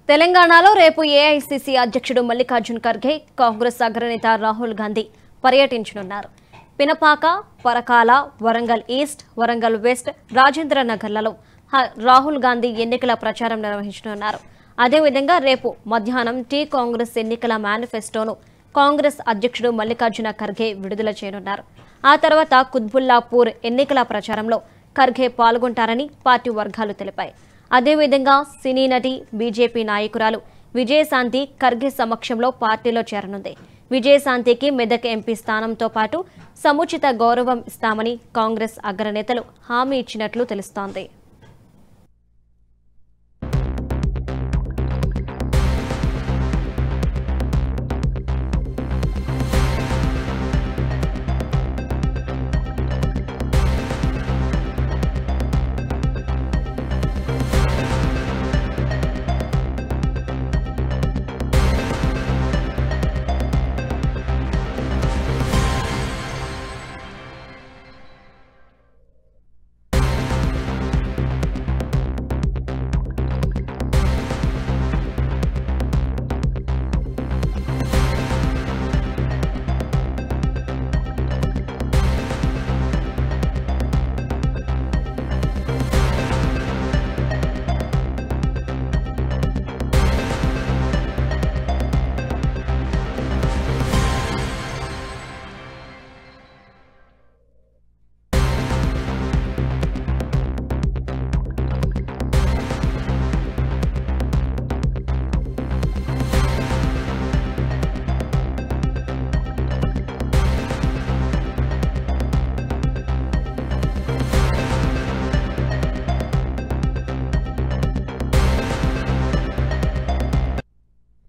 తెలంగాణలో రేపు ఏఐసిసి అధ్యక్షుడు మల్లికార్జున్ ఖర్గే కాంగ్రెస్ అగ్రనేత రాహుల్ గాంధీ పర్యటించనున్నారు పినపాక పరకాల వరంగల్ ఈస్ట్ వరంగల్ వెస్ట్ రాజేంద్ర నగర్లలో హ- రాహుల్ గాంధీ ఎన్నికల ప్రచారం నిర్వహించనున్నారు అదేవిధంగా రేపు మధ్యాహ్నం టీ కాంగ్రెస్ ఎన్నికల మేనిఫెస్టోను కాంగ్రెస్ అధ్యక్షుడు మల్లికార్జున ఖర్గే విడుదల చేయనున్నారు ఆ తర్వాత కుత్బుల్లాపూర్ ఎన్నికల ప్రచారంలో ఖర్గే పాల్గొంటారని పార్టీ వర్గాలు తెలిపాయి అదేవిధంగా సినీ నటి బీజేపీ నాయకురాలు విజయశాంతి ఖర్గే సమక్షంలో పార్టీలో చేరనుంది విజయశాంతికి మెదక్ ఎంపీ స్థానంతో పాటు సముచిత గౌరవం ఇస్తామని కాంగ్రెస్ అగ్రనేతలు హామీ ఇచ్చినట్లు తెలుస్తోంది